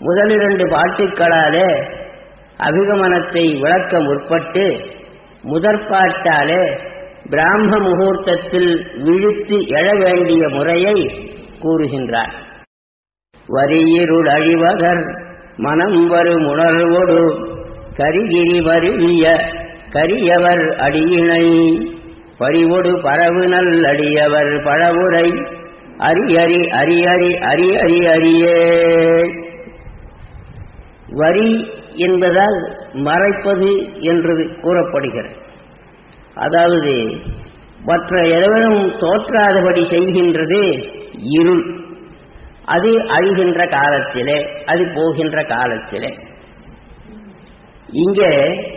முதலிரண்டு பாட்டுக்களாலே அபிகமனத்தை விளக்க முற்பட்டு முதற்பாட்டாலே பிராம முகூர்த்தத்தில் விழித்து எழ வேண்டிய முறையை கூறுகின்றார் வரியிருள் அழிவதர் மனம் வரும் உணர்வோடு கரிகிரி வருவிய கரியவர் அடியினை பறிவொடு பரவு நல் அடியவர் பழவுரை அரியரி அரியரி அரியரி அரியே வரி என்பதால் மறைப்பது என்று கூறப்படுகிறது அதாவது மற்ற எவரும் தோற்றாதபடி செய்கின்றது இருள் அது அழிகின்ற காலத்திலே அது போகின்ற காலத்திலே இங்கே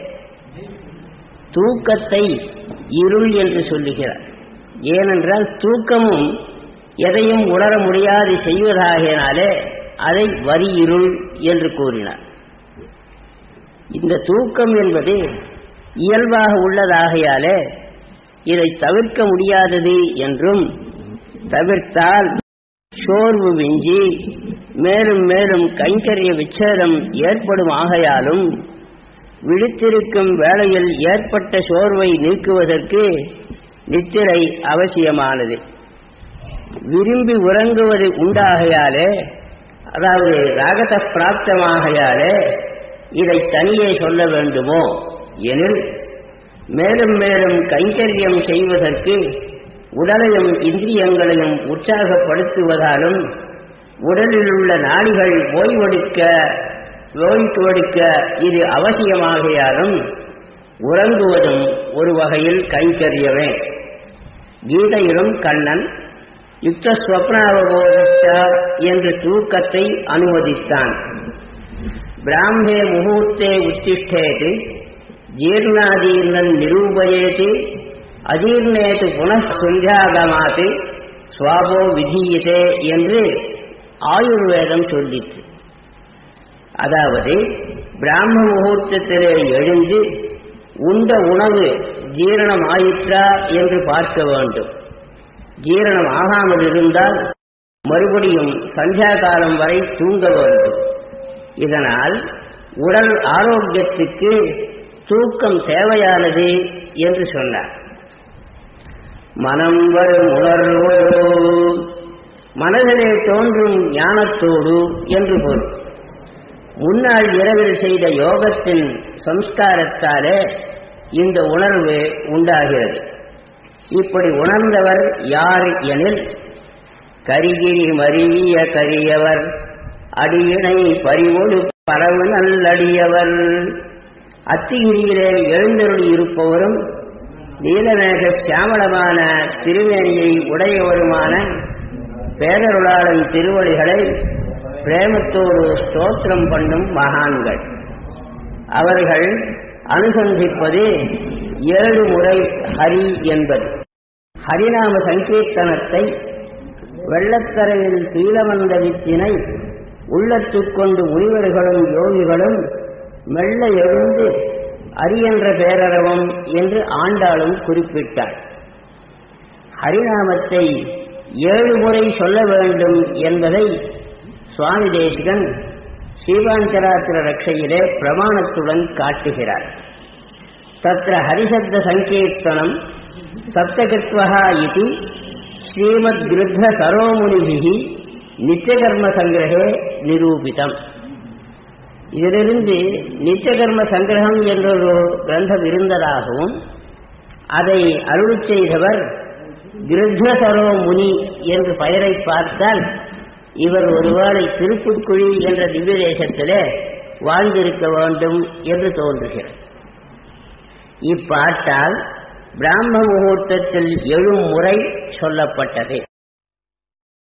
தூக்கத்தை இருள் என்று சொல்லுகிறார் ஏனென்றால் தூக்கமும் எதையும் உணர முடியாது செய்வதாகினாலே அதை வரி இருள் என்று கூறினார் இந்த தூக்கம் என்பது இயல்பாக உள்ளதாகையாலே இதை தவிர்க்க முடியாதது என்றும் தவிர்த்தால் சோர்வு விஞ்சி மேலும் மேலும் கைங்கரிய விச்சேதம் ஏற்படும் ஆகையாலும் விழித்திருக்கும் வேளையில் ஏற்பட்ட சோர்வை நீக்குவதற்கு நித்திரை அவசியமானது விரும்பி உறங்குவது உண்டாகையாலே அதாவது ராகத பிராப்தமாகையாலே இதை தனியே சொல்ல வேண்டுமோ எனில் மேலும் மேலும் கைங்கரியம் செய்வதற்கு உடலையும் இந்திரியங்களையும் உற்சாகப்படுத்துவதாலும் உடலில் உள்ள நாடிகள் ஓய்வெடுக்க ஓய்வெடுக்க இது அவசியமாகையாலும் உறங்குவதும் ஒரு வகையில் கைங்கரியமே கீதையிலும் கண்ணன் யுக்த ஸ்வப்னாவபோத என்று தூக்கத்தை அனுமதித்தான் பிராமே முகூர்த்தே உத்திஷ்டேது ஜீர்ணாதீர்ணன் நிரூபயேது அஜீர்ணேது புனఃசந்தியாகமாத்து சுவாபோ விதீயதே என்று ஆயுர்வேதம் சொல்லிற்று அதாவது பிராம முகூர்த்தத்திலே எழுந்து உண்ட உணவு ஜீரணம் ஆயிற்றா என்று பார்க்க வேண்டும் ஜீரணம் ஆகாமல் இருந்தால் மறுபடியும் சந்தியா காலம் வரை தூங்க வேண்டும் இதனால் உடல் ஆரோக்கியத்துக்கு தூக்கம் தேவையானது என்று சொன்னார் மனம் வரும் உணர்வோடு மனதிலே தோன்றும் ஞானத்தோடு என்று பொருள் முன்னாள் இரவில் செய்த யோகத்தின் சம்ஸ்காரத்தாலே இந்த உணர்வு உண்டாகிறது இப்படி உணர்ந்தவர் யார் எனில் கரிகிரி மருவிய கரியவர் அடியினை பறிவொடு பரவு நல்லடியவர் அத்திகிரியிலே எழுந்தருளி இருப்பவரும் நீலமேக சியாமளமான திருமேனியை உடையவருமான பேரருளாளன் திருவடிகளை பிரேமத்தோடு ஸ்தோத்திரம் பண்ணும் மகான்கள் அவர்கள் அனுசந்திப்பது ஏழு முறை ஹரி என்பது ஹரிநாம சங்கீர்த்தனத்தை வெள்ளக்கரையில் தீலவந்த வித்தினை உள்ளத்துக்கொண்டு முனிவர்களும் யோகிகளும் மெல்ல எழுந்து அரியன்ற பேரரவம் என்று ஆண்டாளும் குறிப்பிட்டார் ஹரிநாமத்தை ஏழு முறை சொல்ல வேண்டும் என்பதை சுவாமி தேசிகன் ஸ்ரீபாஞ்சராத்திர ரட்சையிலே பிரமாணத்துடன் காட்டுகிறார் தத்திர ஹரிசப்த சங்கீர்த்தனம் சப்தகிருத்வா இது ஸ்ரீமத் கிருத்த சரோமுனிபிகி நித்தியகர்ம சங்கிரகே நிரூபிதம் இதிலிருந்து நித்தியகர்ம சங்கிரகம் என்றொரு கிரந்தம் இருந்ததாகவும் அதை அருள் செய்தவர் கிருத்னசரோ முனி என்று பெயரை பார்த்தால் இவர் ஒருவேளை திருப்புட்குழி என்ற திவ்ய தேசத்திலே வாழ்ந்திருக்க வேண்டும் என்று தோன்றுகிறது இப்பாட்டால் பிராம முகூர்த்தத்தில் எழும் முறை சொல்லப்பட்டது